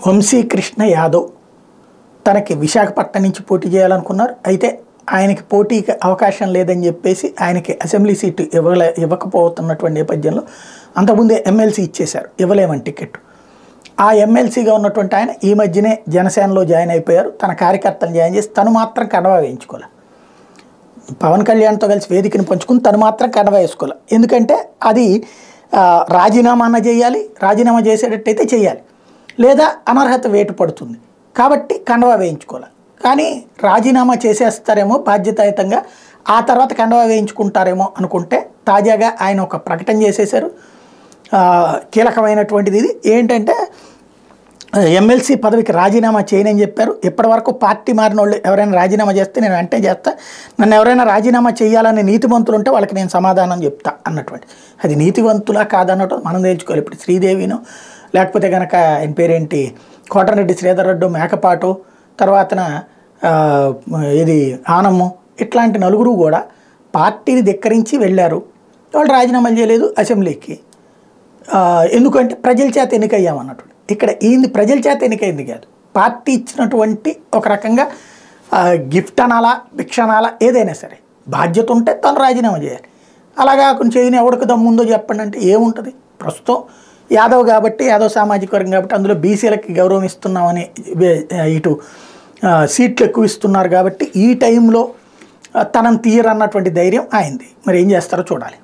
వంశీకృష్ణ యాదవ్ తనకి విశాఖపట్నం నుంచి పోటీ చేయాలనుకున్నారు అయితే ఆయనకి పోటీకి అవకాశం లేదని చెప్పేసి ఆయనకి అసెంబ్లీ సీటు ఇవ్వలే ఇవ్వకపోతున్నటువంటి నేపథ్యంలో అంతకుముందే ఎమ్మెల్సీ ఇచ్చేశారు ఇవ్వలేమని టికెట్ ఆ ఎమ్మెల్సీగా ఉన్నటువంటి ఆయన ఈ మధ్యనే జనసేనలో జాయిన్ అయిపోయారు తన కార్యకర్తలు జాయిన్ చేసి తను మాత్రం కడవ వేయించుకోవాలి పవన్ కళ్యాణ్తో కలిసి వేదికను పంచుకుని తను మాత్రం కడవ వేసుకోవాలి ఎందుకంటే అది ఆ, రాజీనామా అన్న చేయాలి రాజీనామా చేసేటట్టయితే చేయాలి లేదా అనర్హత వేటు పడుతుంది కాబట్టి కండవా వేయించుకోవాలి కానీ రాజీనామా చేసేస్తారేమో బాధ్యతాయుతంగా ఆ తర్వాత కండవా వేయించుకుంటారేమో అనుకుంటే తాజాగా ఆయన ఒక ప్రకటన చేసేశారు ఆ, కీలకమైనటువంటిది ఇది ఏంటంటే ఎమ్మెల్సీ పదవికి రాజీనామా చేయనని చెప్పారు ఇప్పటివరకు పార్టీ మారిన వాళ్ళు ఎవరైనా రాజీనామా చేస్తే నేను వెంటనే చేస్తా నన్ను ఎవరైనా రాజీనామా చేయాలని నీతివంతులు ఉంటే వాళ్ళకి నేను సమాధానం చెప్తా అన్నటువంటి అది నీతివంతులా కాదన్నట్టు మనం తేల్చుకోవాలి ఇప్పుడు శ్రీదేవిను లేకపోతే కనుక ఆయన పేరేంటి కోటరెడ్డి శ్రీధర్ రెడ్డి మేకపాటు తర్వాతన ఆ, ఇది ఆనమ్ము ఇట్లాంటి నలుగురు కూడా పార్టీని ధిక్కరించి వెళ్ళారు వాళ్ళు రాజీనామాలు చేయలేదు అసెంబ్లీకి ఆ, ఎందుకంటే ప్రజల చేత ఎన్నికయ్యామన్నట్టు ఇక్కడ ఈయన ప్రజల చేత ఎన్నికైంది కాదు పార్టీ ఇచ్చినటువంటి ఒక రకంగా ఆ, గిఫ్ట్ అనాలా భిక్ష అనాలా ఏదైనా సరే బాధ్యత ఉంటే తను రాజీనామా చేయాలి అలాగా కొంచెం చేయని ఎవరికి దమ్ముందో చెప్పండి అంటే ఏముంటుంది ప్రస్తుతం యాదవ్ కాబట్టి యాదవ్ సామాజిక వర్గం కాబట్టి అందులో బీసీలకి గౌరవం ఇస్తున్నామని వే- ఇటు ఆ, సీట్లు ఎక్కువ ఇస్తున్నారు కాబట్టి ఈ టైంలో ఆ, తనని తీయరన్నటువంటి ధైర్యం ఆయింది మరి ఏం చేస్తారో చూడాలి